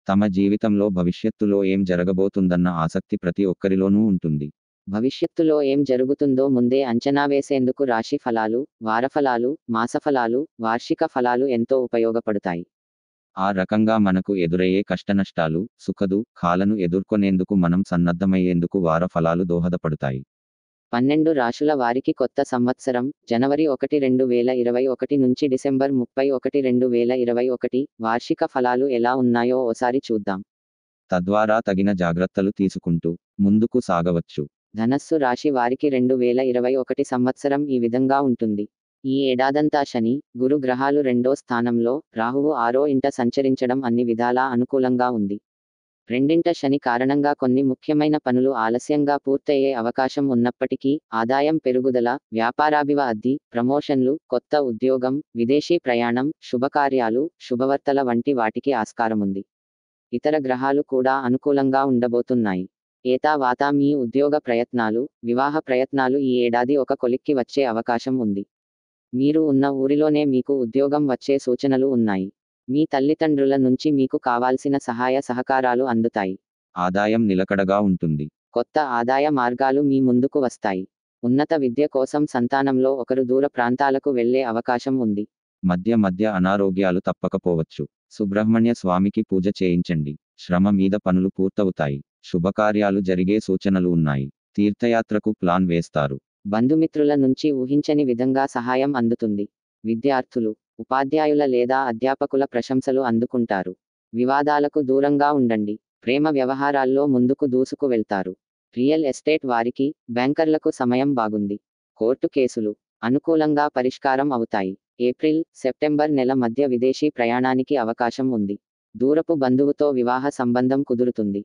తమ జీవితంలో భవిష్యత్తులో ఏం జరగబోతుందన్న ఆసక్తి ప్రతి ఒక్కరిలోనూ ఉంటుంది భవిష్యత్తులో ఏం జరుగుతుందో ముందే అంచనా వేసేందుకు రాశి ఫలాలు వారఫలాలు మాసఫలాలు వార్షిక ఫలాలు ఎంతో ఉపయోగపడతాయి ఆ రకంగా మనకు ఎదురయ్యే కష్టనష్టాలు సుఖదు ఖాలను ఎదుర్కొనేందుకు మనం సన్నద్ధమయ్యేందుకు వార ఫలాలు దోహదపడతాయి పన్నెండు రాశుల వారికి కొత్త సంవత్సరం జనవరి ఒకటి రెండు వేల ఇరవై ఒకటి నుంచి డిసెంబర్ ముప్పై ఒకటి రెండు వేల ఇరవై ఒకటి వార్షిక ఫలాలు ఎలా ఉన్నాయో ఓసారి చూద్దాం తద్వారా తగిన జాగ్రత్తలు తీసుకుంటూ ముందుకు సాగవచ్చు ధనస్సు రాశి వారికి రెండు వేల ఇరవై ఒకటి సంవత్సరం ఈ విధంగా ఉంటుంది ఈ ఏడాదంతా శని గురు గ్రహాలు రెండో స్థానంలో రాహువు ఆరో ఇంట సంచరించడం అన్ని విధాలా అనుకూలంగా ఉంది రెండింట శని కారణంగా కొన్ని ముఖ్యమైన పనులు ఆలస్యంగా పూర్తయ్యే అవకాశం ఉన్నప్పటికీ ఆదాయం పెరుగుదల వ్యాపారాభివృద్ధి ప్రమోషన్లు కొత్త ఉద్యోగం విదేశీ ప్రయాణం శుభకార్యాలు శుభవార్తల వంటి వాటికి ఆస్కారముంది ఇతర గ్రహాలు కూడా అనుకూలంగా ఉండబోతున్నాయి ఏతా వాతా మీ ఉద్యోగ ప్రయత్నాలు వివాహ ప్రయత్నాలు ఈ ఏడాది ఒక కొలిక్కి వచ్చే అవకాశం ఉంది మీరు ఉన్న ఊరిలోనే మీకు ఉద్యోగం వచ్చే సూచనలు ఉన్నాయి మీ తల్లిదండ్రుల నుంచి మీకు కావాల్సిన సహాయ సహకారాలు అందుతాయి ఆదాయం నిలకడగా ఉంటుంది కొత్త ఆదాయ మార్గాలు మీ ముందుకు వస్తాయి ఉన్నత విద్య కోసం సంతానంలో ఒకరు దూర ప్రాంతాలకు వెళ్లే అవకాశం ఉంది మధ్య మధ్య అనారోగ్యాలు తప్పకపోవచ్చు సుబ్రహ్మణ్య స్వామికి పూజ చేయించండి శ్రమ మీద పనులు పూర్తవుతాయి శుభకార్యాలు జరిగే సూచనలు ఉన్నాయి తీర్థయాత్రకు ప్లాన్ వేస్తారు బంధుమిత్రుల నుంచి ఊహించని విధంగా సహాయం అందుతుంది విద్యార్థులు ఉపాధ్యాయుల లేదా అధ్యాపకుల ప్రశంసలు అందుకుంటారు వివాదాలకు దూరంగా ఉండండి ప్రేమ వ్యవహారాల్లో ముందుకు దూసుకు వెళ్తారు రియల్ ఎస్టేట్ వారికి బ్యాంకర్లకు సమయం బాగుంది కోర్టు కేసులు అనుకూలంగా పరిష్కారం అవుతాయి ఏప్రిల్ సెప్టెంబర్ నెల మధ్య విదేశీ ప్రయాణానికి అవకాశం ఉంది దూరపు బంధువుతో వివాహ సంబంధం కుదురుతుంది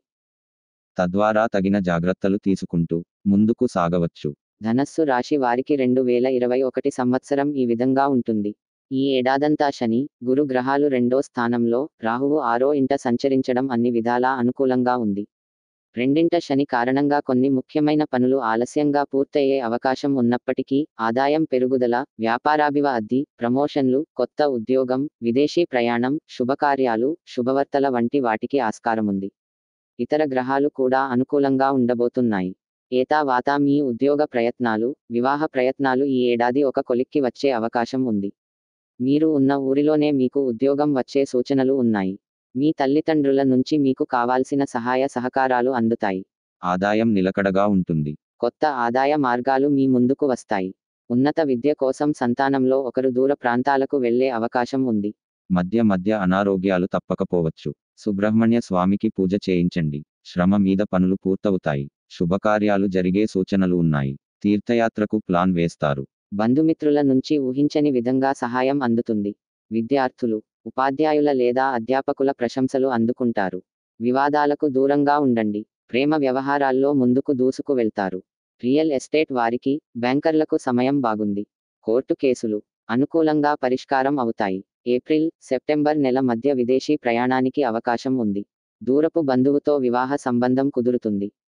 తద్వారా తగిన జాగ్రత్తలు తీసుకుంటూ ముందుకు సాగవచ్చు ధనస్సు రాశి వారికి రెండు వేల ఇరవై ఒకటి సంవత్సరం ఈ విధంగా ఉంటుంది ఈ ఏడాదంతా శని గురు గ్రహాలు రెండో స్థానంలో రాహువు ఆరో ఇంట సంచరించడం అన్ని విధాలా అనుకూలంగా ఉంది రెండింట శని కారణంగా కొన్ని ముఖ్యమైన పనులు ఆలస్యంగా పూర్తయ్యే అవకాశం ఉన్నప్పటికీ ఆదాయం పెరుగుదల వ్యాపారాభివృద్ధి ప్రమోషన్లు కొత్త ఉద్యోగం విదేశీ ప్రయాణం శుభకార్యాలు శుభవార్తల వంటి వాటికి ఆస్కారముంది ఇతర గ్రహాలు కూడా అనుకూలంగా ఉండబోతున్నాయి ఏతా వాతా మీ ఉద్యోగ ప్రయత్నాలు వివాహ ప్రయత్నాలు ఈ ఏడాది ఒక కొలిక్కి వచ్చే అవకాశం ఉంది మీరు ఉన్న ఊరిలోనే మీకు ఉద్యోగం వచ్చే సూచనలు ఉన్నాయి మీ తల్లిదండ్రుల నుంచి మీకు కావాల్సిన సహాయ సహకారాలు అందుతాయి ఆదాయం నిలకడగా ఉంటుంది కొత్త ఆదాయ మార్గాలు మీ ముందుకు వస్తాయి ఉన్నత విద్య కోసం సంతానంలో ఒకరు దూర ప్రాంతాలకు వెళ్లే అవకాశం ఉంది మధ్య మధ్య అనారోగ్యాలు తప్పకపోవచ్చు సుబ్రహ్మణ్య స్వామికి పూజ చేయించండి శ్రమ మీద పనులు పూర్తవుతాయి శుభకార్యాలు జరిగే సూచనలు ఉన్నాయి తీర్థయాత్రకు ప్లాన్ వేస్తారు బంధుమిత్రుల నుంచి ఊహించని విధంగా సహాయం అందుతుంది విద్యార్థులు ఉపాధ్యాయుల లేదా అధ్యాపకుల ప్రశంసలు అందుకుంటారు వివాదాలకు దూరంగా ఉండండి ప్రేమ వ్యవహారాల్లో ముందుకు దూసుకు వెళ్తారు రియల్ ఎస్టేట్ వారికి బ్యాంకర్లకు సమయం బాగుంది కోర్టు కేసులు అనుకూలంగా పరిష్కారం అవుతాయి ఏప్రిల్ సెప్టెంబర్ నెల మధ్య విదేశీ ప్రయాణానికి అవకాశం ఉంది దూరపు బంధువుతో వివాహ సంబంధం కుదురుతుంది